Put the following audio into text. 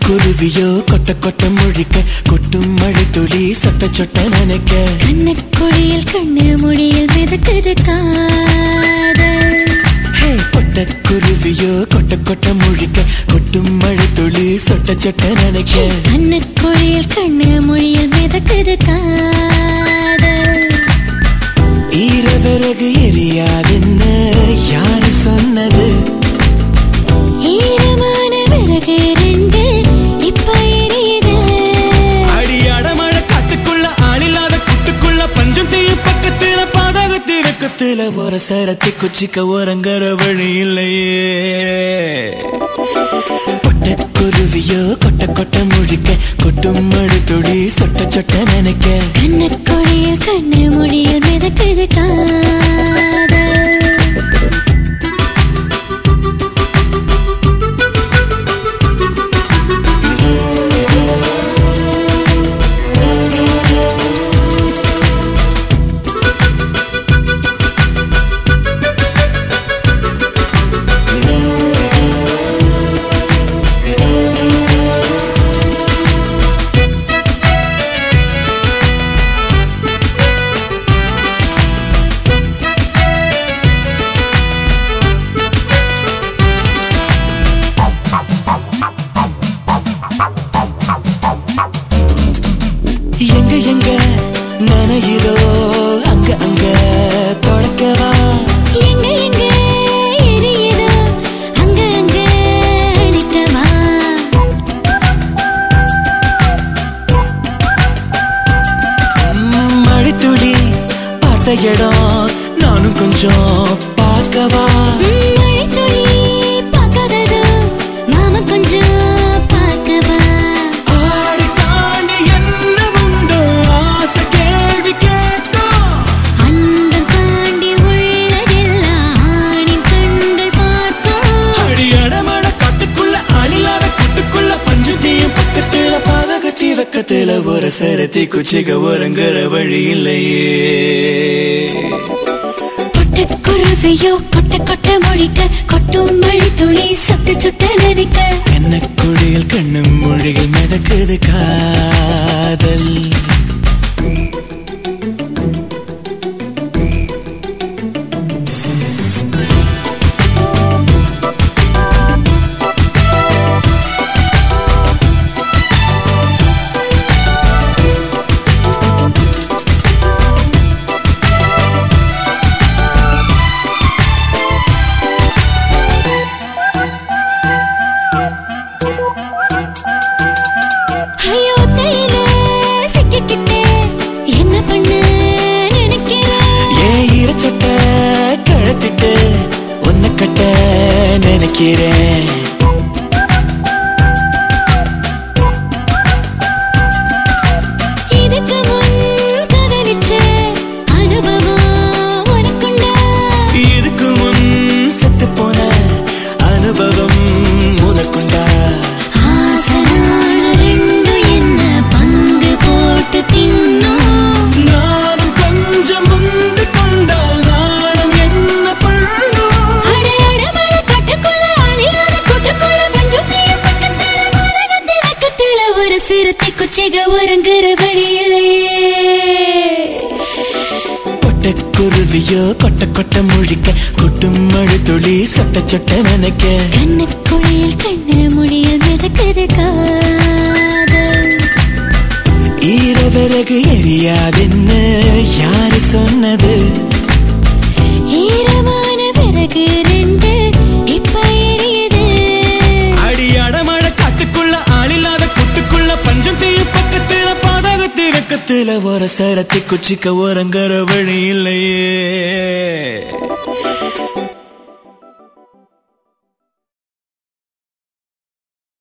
குருவியோ கொட்ட கொட்ட முழிக்க கொட்டும் மழை துளி சொட்ட சொட்ட நினைக்க கண்ணக்குழியில் கண்ணு மொழியில் மிதக்குது காதல் ஹே கொட்ட குருவியோ கொட்ட கொட்ட முழிக்க கொட்டும் மழை துளி சொட்ட சொட்ட நினைக்க கண்ணக்குழியில் கண்ணு மொழியில் மிதக்குது காதல் ஈரவிறகு எரியாதுன்னு யாரு சொன்னது ஈரமான விறகு ரெண்டு இப்ப எரியுது அடியாட மழை காட்டுக்குள்ள ஆளில்லாத குட்டுக்குள்ள பஞ்சம் தீயும் பக்கத்துல பாதகத்தி வெக்கத்துல ஒரு சரத்தி குச்சிக்க ஒரங்கர வழி இல்லையே கொட்ட குருவியோ கொட்ட கொட்ட முழிக்க கொட்டும் மழை துளி சொட்ட சொட்ட நினைக்க கண்ணக்குழியில் கண்ணு மொழியில் மிதக்குது காதல் எங்க எங்க நனையுதோ அங்க அங்க தொடக்கவா எங்க எங்க எரியுதோ அங்க அங்க அடிக்கவா ம், மழைத்துளி பார்த்த இடம் நானும் கொஞ்சம் பார்க்கவா மழைத்துளி பார்க்காததோ மாமா கொஞ்சம் பார்க்கவா ஆடி தாண்டி என்ன உண்டோ ஆசை கேள்வி கேட்கும் அண்டம் தாண்டி உள்ளதெல்லாம் ஆணின் கண்கள் பார்க்கும் அடி அடமட காட்டுக்குள்ள ஆளில்லாத கூட்டுக்குள்ள பஞ்சு தீயும் பக்கத்துல பாதகத்தி வெக்கத்துல ஒரு சரத்தி குச்சிக ஒருங்கிற வழி இல்லையே கொட்ட குருவியோ கொட்ட கொட்ட மொழிக்க கொட்டும் மழை துளி சொட்டு சுட்ட நதிக்க கண்ணக்குழியில் கண்ணும் மொழியில் மிதக்குது காதல் ஐயோ தையில சிக்கிக்கிட்டே என்ன பண்ண நினைக்கிறேன் ஏன் ஈரச்சட்ட கழத்திட்டு உன்னை கட்ட நினைக்கிறேன் இதுக்கு முன் காதலிச்ச அனுபவம் உனக்குண்டா இதுக்கு முன் செத்து போன அனுபவம் உனக்குண்டா ஆசனான ரெண்டு என்ன பங்கு போட்டு தின்னோம் நானும் கொஞ்சம் முந்து கொண்டால் நானும் என்ன பண்ணும் அடையாளமழ கட்டுக்குள்ள அழியாத கூட்டுக்குள்ள பஞ்சம் தீய பக்கத்துல மரகத்தி பக்கத்துல ஒரு சிறுத்தை குச்சிக ஒருங்கிற வழியிலே கொட்ட குருவியோ கொட்ட கொட்ட முழிக்க கொட்டும் மழை துளி சொட்ட சொட்ட நினைக்க கண்ணுக்குழியில் கண்ணு மொழியில் மிதக்குது காதல் ஈரவிறகு எரியாதுன்னு யாரு சொன்னது ஈரமான விறகு ரெண்டு இப்ப எரியுது அடியாட மழை காட்டுக்குள்ள ஆளில்லாத கூட்டுக்குள்ள பஞ்சம் தீயும் பக்கத்துல பாதகத்தி வெக்கத்துல ஒரு சரத்தி குச்சிக்க ஒரங்கர வழி இல்லையே